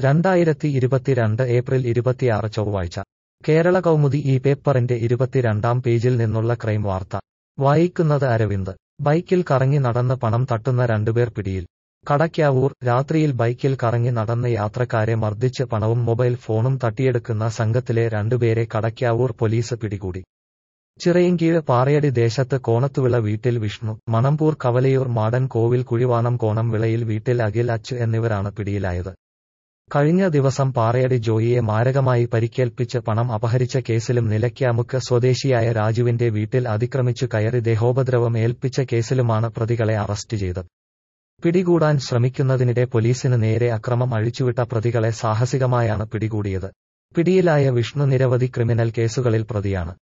രണ്ടായിരത്തി ഇരുപത്തിരണ്ട് ഏപ്രിൽ ഇരുപത്തിയാറ് ചൊവ്വാഴ്ച കേരള കൗമുദി ഈ പേപ്പറിന്റെ ഇരുപത്തിരണ്ടാം പേജിൽ നിന്നുള്ള ക്രൈം വാർത്ത വായിക്കുന്നത് അരവിന്ദ് ബൈക്കിൽ കറങ്ങി നടന്ന് പണം തട്ടുന്ന രണ്ടുപേർ പിടിയിൽ കടയ്ക്കാവൂർ രാത്രിയിൽ ബൈക്കിൽ കറങ്ങി നടന്ന് യാത്രക്കാരെ മർദ്ദിച്ച് പണവും മൊബൈൽ ഫോണും തട്ടിയെടുക്കുന്ന സംഘത്തിലെ രണ്ടുപേരെ കടയ്ക്കാവൂർ പോലീസ് പിടികൂടി ചിറയിൻകീഴ് പാറയടി ദേശത്ത് കോണത്തുവിള വീട്ടിൽ വിഷ്ണു മണമ്പൂർ കവലയൂർ മാടൻ കോവിൽ കുഴിവാണം കോണം വിളയിൽ വീട്ടിൽ അഖിൽ അച്ചു എന്നിവരാണ് പിടിയിലായത് കഴിഞ്ഞ ദിവസം പാറയടി ജോയിയെ മാരകമായി പരിക്കേൽപ്പിച്ച് പണം അപഹരിച്ച കേസിലും നിലയ്ക്കാമുക്ക് സ്വദേശിയായ രാജുവിന്റെ വീട്ടിൽ അതിക്രമിച്ചു കയറി ദേഹോപദ്രവം ഏൽപ്പിച്ച കേസിലുമാണ് പ്രതികളെ അറസ്റ്റ് ചെയ്തത് പിടികൂടാൻ ശ്രമിക്കുന്നതിനിടെ പോലീസിന് നേരെ അക്രമം അഴിച്ചുവിട്ട പ്രതികളെ സാഹസികമായാണ് പിടികൂടിയത് പിടിയിലായ വിഷ്ണു നിരവധി ക്രിമിനൽ കേസുകളിൽ പ്രതിയാണ്